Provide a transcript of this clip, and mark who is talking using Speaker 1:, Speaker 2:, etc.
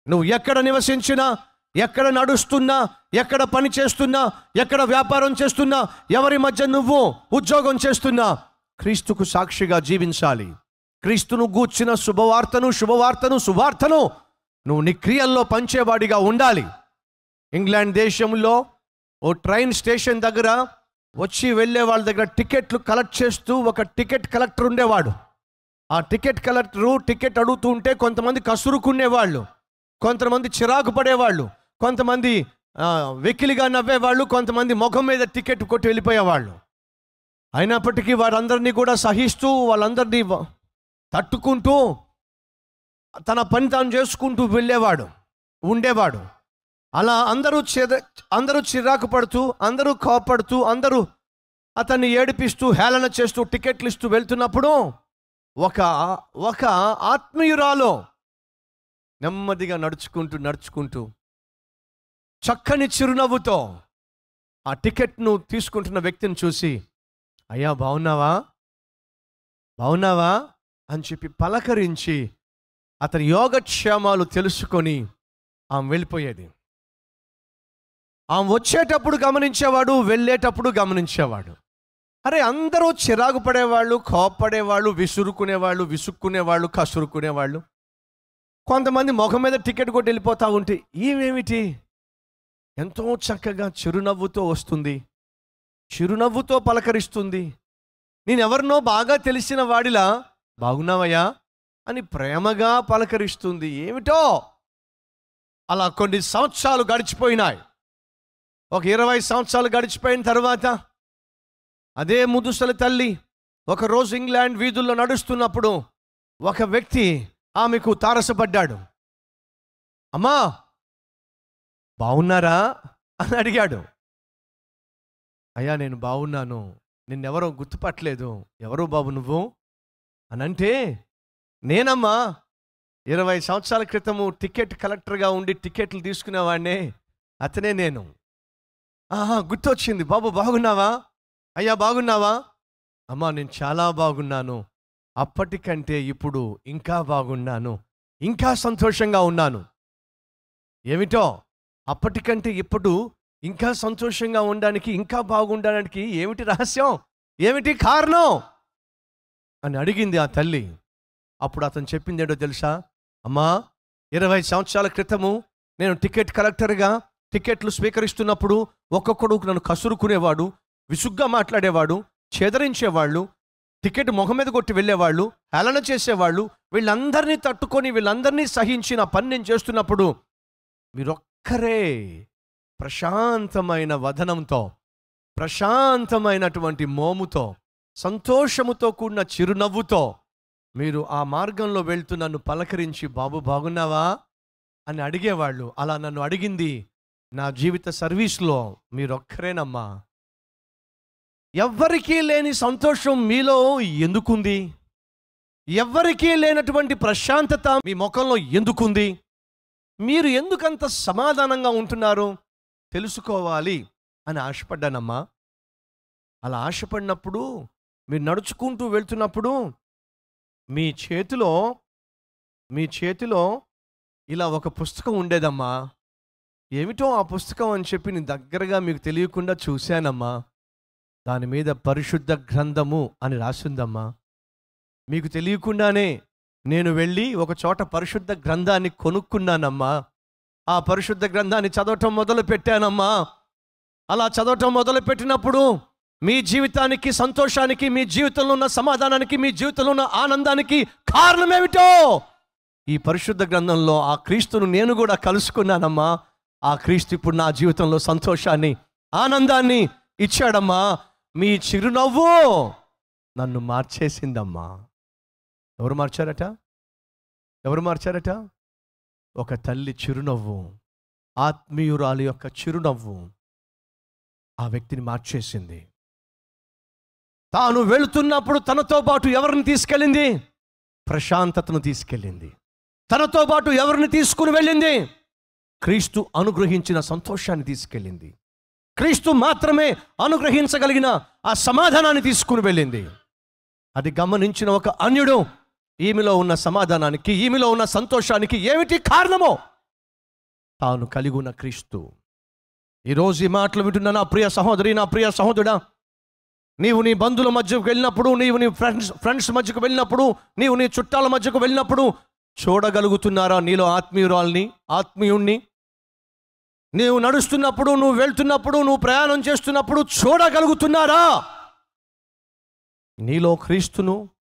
Speaker 1: నువ్వు ఎక్కడ నివసించినా ఎక్కడ నడుస్తున్నా ఎక్కడ పని చేస్తున్నా ఎక్కడ వ్యాపారం చేస్తున్నా ఎవరి మధ్య నువ్వు ఉద్యోగం చేస్తున్నా క్రీస్తుకు సాక్షిగా జీవించాలి క్రీస్తును గూర్చిన శుభవార్తను శుభవార్తను శుభార్తను నువ్వు నీ క్రియల్లో పంచేవాడిగా ఉండాలి ఇంగ్లాండ్ దేశంలో ఓ ట్రైన్ స్టేషన్ దగ్గర వచ్చి వెళ్ళే వాళ్ళ దగ్గర టికెట్లు కలెక్ట్ చేస్తూ ఒక టికెట్ కలెక్టర్ ఉండేవాడు ఆ టికెట్ కలెక్టరు టికెట్ అడుగుతూ ఉంటే కొంతమంది కసురుకునేవాళ్ళు కొంతమంది చిరాకు పడేవాళ్ళు కొంతమంది ఆ, వెకిలిగా నవ్వేవాళ్ళు కొంతమంది ముఖం మీద టికెట్ కొట్టి వెళ్ళిపోయేవాళ్ళు అయినప్పటికీ వారందరినీ కూడా సహిస్తూ వాళ్ళందరినీ వ- తట్టుకుంటూ తన పని తాను చేసుకుంటూ వెళ్ళేవాడు ఉండేవాడు అలా అందరూ చిర అందరూ చిరాకు పడుతూ అందరూ కోపడుతూ అందరూ అతన్ని ఏడిపిస్తూ హేళన చేస్తూ టికెట్లు ఇస్తూ వెళ్తున్నప్పుడు ఒక ఒక ఆత్మీయురాలో నెమ్మదిగా నడుచుకుంటూ నడుచుకుంటూ చక్కని చిరునవ్వుతో ఆ టికెట్ను తీసుకుంటున్న వ్యక్తిని చూసి అయ్యా బాగున్నావా బాగున్నావా అని చెప్పి పలకరించి అతని యోగక్షేమాలు తెలుసుకొని ఆమె వెళ్ళిపోయేది ఆమె వచ్చేటప్పుడు గమనించేవాడు వెళ్ళేటప్పుడు గమనించేవాడు అరే అందరూ చిరాకు పడేవాళ్ళు కోపడేవాళ్ళు విసురుకునేవాళ్ళు విసుక్కునేవాళ్ళు కసురుకునేవాళ్ళు కొంతమంది ముఖం మీద టికెట్ కొట్టి వెళ్ళిపోతా ఉంటే ఈమెమిటి ఎంతో చక్కగా చిరునవ్వుతో వస్తుంది చిరునవ్వుతో పలకరిస్తుంది నేనెవరినో బాగా తెలిసిన వాడిలా బాగున్నావయ్యా అని ప్రేమగా పలకరిస్తుంది ఏమిటో అలా కొన్ని సంవత్సరాలు గడిచిపోయినాయి ఒక ఇరవై సంవత్సరాలు గడిచిపోయిన తర్వాత అదే ముదుసలి తల్లి ఒకరోజు ఇంగ్లాండ్ వీధుల్లో నడుస్తున్నప్పుడు ఒక వ్యక్తి ఆమెకు తారసపడ్డాడు అమ్మా బాగున్నారా అని అడిగాడు అయ్యా నేను బాగున్నాను నిన్నెవరో గుర్తుపట్టలేదు ఎవరు బాబు నువ్వు అని అంటే నేనమ్మా ఇరవై సంవత్సరాల క్రితము టికెట్ కలెక్టర్గా ఉండి టికెట్లు తీసుకునేవాడినే అతనే నేను ఆహా గుర్తొచ్చింది బాబు బాగున్నావా అయ్యా బాగున్నావా అమ్మా నేను చాలా బాగున్నాను అప్పటికంటే ఇప్పుడు ఇంకా బాగున్నాను ఇంకా సంతోషంగా ఉన్నాను ఏమిటో అప్పటికంటే ఇప్పుడు ఇంకా సంతోషంగా ఉండడానికి ఇంకా బాగుండడానికి ఏమిటి రహస్యం ఏమిటి కారణం అని అడిగింది ఆ తల్లి అప్పుడు అతను చెప్పింది ఏంటో తెలుసా అమ్మా ఇరవై సంవత్సరాల క్రితము నేను టికెట్ కలెక్టర్గా టికెట్లు స్వీకరిస్తున్నప్పుడు ఒక్కొక్కడు నన్ను కసురుకునేవాడు విసుగ్గా మాట్లాడేవాడు చెదరించేవాళ్ళు టికెట్ మొహం మీద కొట్టి వెళ్ళేవాళ్ళు హేళన చేసేవాళ్ళు వీళ్ళందరినీ తట్టుకొని వీళ్ళందరినీ సహించి నా పని నేను చేస్తున్నప్పుడు మీరొక్కరే ప్రశాంతమైన వదనంతో ప్రశాంతమైనటువంటి మోముతో సంతోషముతో కూడిన చిరునవ్వుతో మీరు ఆ మార్గంలో వెళ్తూ నన్ను పలకరించి బాబు బాగున్నావా అని అడిగేవాళ్ళు అలా నన్ను అడిగింది నా జీవిత సర్వీస్లో మీరొక్కరేనమ్మా ఎవ్వరికీ లేని సంతోషం మీలో ఎందుకుంది ఎవ్వరికీ లేనటువంటి ప్రశాంతత మీ ముఖంలో ఎందుకుంది మీరు ఎందుకంత సమాధానంగా ఉంటున్నారు తెలుసుకోవాలి అని ఆశపడ్డానమ్మా అలా ఆశపడినప్పుడు మీరు నడుచుకుంటూ వెళ్తున్నప్పుడు మీ చేతిలో మీ చేతిలో ఇలా ఒక పుస్తకం ఉండేదమ్మా ఏమిటో ఆ పుస్తకం అని చెప్పి నేను దగ్గరగా మీకు తెలియకుండా చూశానమ్మా దాని మీద పరిశుద్ధ గ్రంథము అని రాసిందమ్మా మీకు తెలియకుండానే నేను వెళ్ళి ఒక చోట పరిశుద్ధ గ్రంథాన్ని కొనుక్కున్నానమ్మా ఆ పరిశుద్ధ గ్రంథాన్ని చదవటం మొదలు పెట్టానమ్మా అలా చదవటం మొదలు పెట్టినప్పుడు మీ జీవితానికి సంతోషానికి మీ జీవితంలో ఉన్న సమాధానానికి మీ జీవితంలో ఉన్న ఆనందానికి కారణమేమిటో ఈ పరిశుద్ధ గ్రంథంలో ఆ క్రీస్తును నేను కూడా కలుసుకున్నానమ్మా ఆ క్రీస్తు ఇప్పుడు నా జీవితంలో సంతోషాన్ని ఆనందాన్ని ఇచ్చాడమ్మా మీ చిరునవ్వు నన్ను మార్చేసిందమ్మా ఎవరు మార్చారట ఎవరు మార్చారట ఒక తల్లి చిరునవ్వు ఆత్మీయురాలి యొక్క చిరునవ్వు ఆ వ్యక్తిని మార్చేసింది తాను వెళుతున్నప్పుడు తనతో పాటు ఎవరిని తీసుకెళ్ళింది ప్రశాంతతను తీసుకెళ్ళింది తనతో పాటు ఎవరిని తీసుకుని వెళ్ళింది క్రీస్తు అనుగ్రహించిన సంతోషాన్ని తీసుకెళ్ళింది క్రీస్తు మాత్రమే అనుగ్రహించగలిగిన ఆ సమాధానాన్ని తీసుకుని వెళ్ళింది అది గమనించిన ఒక అన్యుడు ఈమెలో ఉన్న సమాధానానికి ఈమెలో ఉన్న సంతోషానికి ఏమిటి కారణమో తాను కలిగి ఉన్న క్రీస్తు ఈరోజు ఈ మాటలు వింటున్న నా ప్రియ సహోదరి నా ప్రియ సహోదరుడా నీవు నీ బంధువుల మధ్యకు వెళ్ళినప్పుడు నీవు నీ ఫ్రెండ్స్ ఫ్రెండ్స్ మధ్యకు వెళ్ళినప్పుడు నీవు నీ చుట్టాల మధ్యకు వెళ్ళినప్పుడు చూడగలుగుతున్నారా నీలో ఆత్మీయురాల్ని ఆత్మీయుణ్ణి నీవు నడుస్తున్నప్పుడు నువ్వు వెళ్తున్నప్పుడు నువ్వు ప్రయాణం చేస్తున్నప్పుడు చూడగలుగుతున్నారా నీలో క్రీస్తును